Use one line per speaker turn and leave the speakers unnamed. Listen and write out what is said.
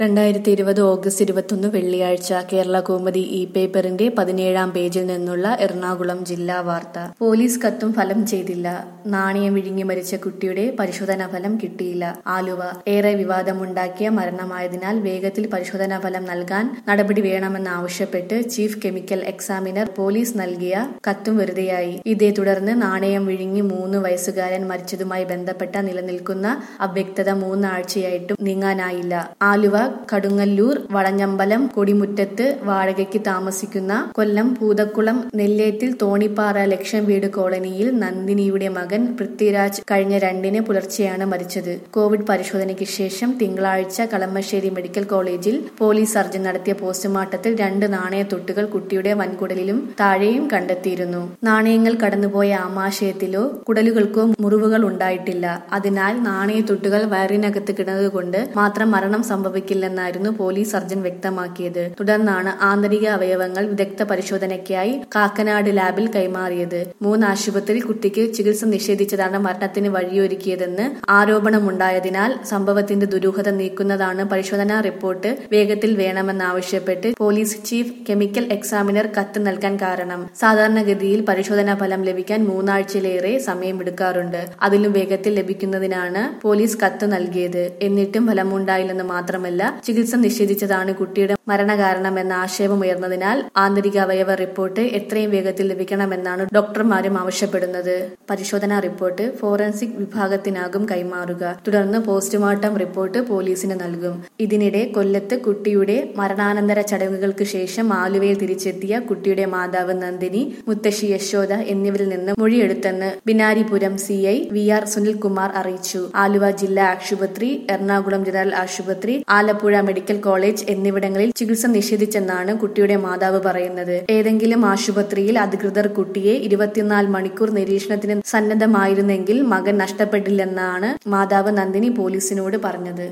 രണ്ടായിരത്തി ഇരുപത് ഓഗസ്റ്റ് ഇരുപത്തൊന്ന് വെള്ളിയാഴ്ച കേരള കൗമുദി ഇ പേപ്പറിന്റെ പതിനേഴാം പേജിൽ നിന്നുള്ള എറണാകുളം ജില്ലാ വാർത്ത പോലീസ് കത്തും ഫലം ചെയ്തില്ല നാണയം വിഴുങ്ങി മരിച്ച കുട്ടിയുടെ പരിശോധനാ ഫലം കിട്ടിയില്ല ആലുവ ഏറെ വിവാദമുണ്ടാക്കിയ മരണമായതിനാൽ വേഗത്തിൽ പരിശോധനാ ഫലം നൽകാൻ നടപടി വേണമെന്നാവശ്യപ്പെട്ട് ചീഫ് കെമിക്കൽ എക്സാമിനർ പോലീസ് നൽകിയ കത്തും വെറുതെയായി ഇതേ തുടർന്ന് നാണയം വിഴുങ്ങി മൂന്ന് വയസ്സുകാരൻ മരിച്ചതുമായി ബന്ധപ്പെട്ട നിലനിൽക്കുന്ന അവ്യക്തത മൂന്നാഴ്ചയായിട്ടും നീങ്ങാനായില്ല ആലുവ കടുങ്ങല്ലൂർ വളഞ്ഞമ്പലം കൊടിമുറ്റത്ത് വാടകയ്ക്ക് താമസിക്കുന്ന കൊല്ലം പൂതക്കുളം നെല്ലേറ്റിൽ തോണിപ്പാറ ലക്ഷം വീട് കോളനിയിൽ നന്ദിനിയുടെ മകൻ പൃഥ്വിരാജ് കഴിഞ്ഞ രണ്ടിന് പുലർച്ചെയാണ് മരിച്ചത് കോവിഡ് പരിശോധനയ്ക്ക് ശേഷം തിങ്കളാഴ്ച കളമശ്ശേരി മെഡിക്കൽ കോളേജിൽ പോലീസ് സർജൻ നടത്തിയ പോസ്റ്റ്മോർട്ടത്തിൽ രണ്ട് നാണയത്തൊട്ടുകൾ കുട്ടിയുടെ വൻകുടലിലും താഴെയും കണ്ടെത്തിയിരുന്നു നാണയങ്ങൾ കടന്നുപോയ ആമാശയത്തിലോ കുടലുകൾക്കോ മുറിവുകൾ ഉണ്ടായിട്ടില്ല അതിനാൽ നാണയത്തൊട്ടുകൾ വയറിനകത്ത് കിടന്നതുകൊണ്ട് മാത്രം മരണം സംഭവിക്കില്ലെന്നായിരുന്നു പോലീസ് സർജൻ വ്യക്തമാക്കിയത് തുടർന്നാണ് ആന്തരിക അവയവങ്ങൾ വിദഗ്ധ പരിശോധനയ്ക്കായി കാക്കനാട് ലാബിൽ കൈമാറിയത് മൂന്ന് ആശുപത്രിയിൽ കുട്ടിക്ക് ചികിത്സ നിഷേധിച്ചതാണ് മരണത്തിന് വഴിയൊരുക്കിയതെന്ന് ആരോപണമുണ്ടായതിനാൽ സംഭവത്തിന്റെ ദുരൂഹത നീക്കുന്നതാണ് പരിശോധനാ റിപ്പോർട്ട് വേഗത്തിൽ വേണമെന്നാവശ്യപ്പെട്ട് പോലീസ് ചീഫ് കെമിക്കൽ എക്സാമിനർ കത്ത് നൽകാൻ കാരണം സാധാരണഗതിയിൽ പരിശോധനാ ഫലം ലഭിക്കാൻ മൂന്നാഴ്ചയിലേറെ സമയമെടുക്കാറുണ്ട് അതിലും വേഗത്തിൽ ലഭിക്കുന്നതിനാണ് പോലീസ് കത്ത് നൽകിയത് എന്നിട്ടും ഫലമുണ്ടായില്ലെന്ന് മാത്രമല്ല ചികിത്സ നിഷേധിച്ചതാണ് കുട്ടിയുടെ മരണകാരണമെന്ന ആക്ഷേപമുയർന്നതിനാൽ ആന്തരിക അവയവ റിപ്പോർട്ട് എത്രയും വേഗത്തിൽ ലഭിക്കണമെന്നാണ് ഡോക്ടർമാരും ആവശ്യപ്പെടുന്നത് പരിശോധനാ റിപ്പോർട്ട് ഫോറൻസിക് വിഭാഗത്തിനാകും കൈമാറുക തുടർന്ന് പോസ്റ്റ്മോർട്ടം റിപ്പോർട്ട് പോലീസിന് നൽകും ഇതിനിടെ കൊല്ലത്ത് കുട്ടിയുടെ മരണാനന്തര ചടങ്ങുകൾക്ക് ശേഷം ആലുവയിൽ തിരിച്ചെത്തിയ കുട്ടിയുടെ മാതാവ് നന്ദിനി മുത്തശ്ശി യശോദ എന്നിവരിൽ നിന്ന് മൊഴിയെടുത്തെന്ന് Binanipuram C I V R Sunilkumar അറിയിച്ചു ആലുവ ജില്ലാ ആശുപത്രി എറണാകുളം ജനറൽ ആശുപത്രി ആലപ്പുഴ മെഡിക്കൽ കോളേജ് എന്നിവിടങ്ങളിൽ ചികിത്സ നിഷേധിച്ചെന്നാണ് കുട്ടിയുടെ മാതാവ് പറയുന്നത് ഏതെങ്കിലും ആശുപത്രിയിൽ അധികൃതർ കുട്ടിയെ ഇരുപത്തിനാല് മണിക്കൂർ നിരീക്ഷണത്തിന് സന്നദ്ധമായിരുന്നെങ്കിൽ മകൻ നഷ്ടപ്പെട്ടില്ലെന്നാണ് മാതാവ് നന്ദിനി പോലീസിനോട് പറഞ്ഞത്